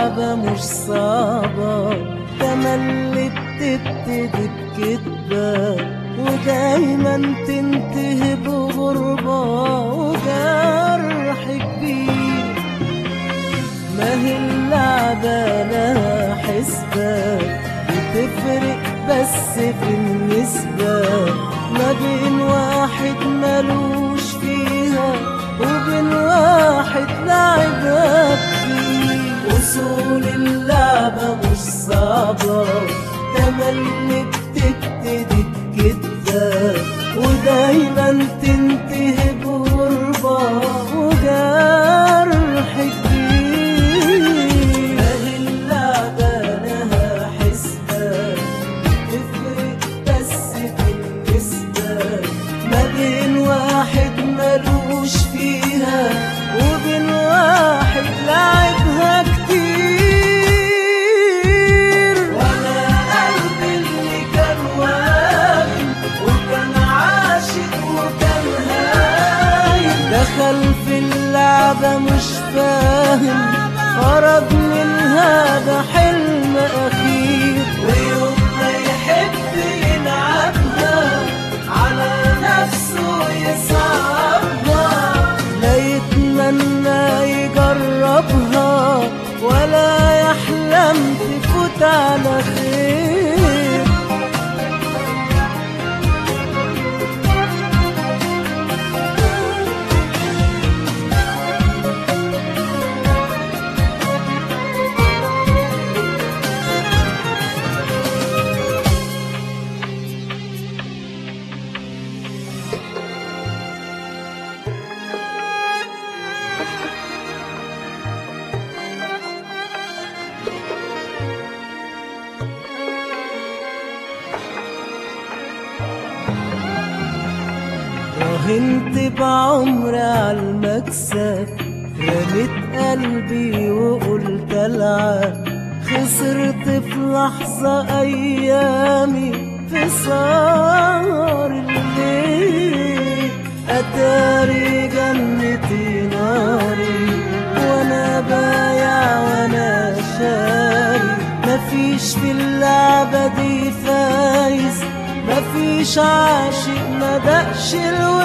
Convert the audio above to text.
اللعبة مش صعبة تملي بتبتدي بكدبة ودايما تنتهي بغربة وجرح كبير ما هي اللعبة لها حسبة بتفرق بس في النسبة ما بين واحد ملوش فيها وبين واحد لعبها كتير وصول اللعبة مش صعبة تملي بتبتدي بكدبة ودايما تنتهي بغربة وجرح كبير أهي اللعبة لها حسبة تفرق بس في النسبة ما بين واحد ملوش فيها وبين واحد لعبها كتير وانا قلبي اللي كان واهم وكان عاشق وكان هايم دخل في اللعبة مش فاهم خرج منها ده حلم أخير ويوم ما يحب يلعبها على نفسه يصعبها لا يتمنى يجربها ولا يحلم تفوت على خير راهنت بعمري على المكسب رميت قلبي وقلت العب خسرت في لحظة أيامي في سهر الليل أتاري جنتي ناري وأنا بايع وأنا شاري مفيش في اللعبة دي فايز مفيش عاشق ما دقش الوقت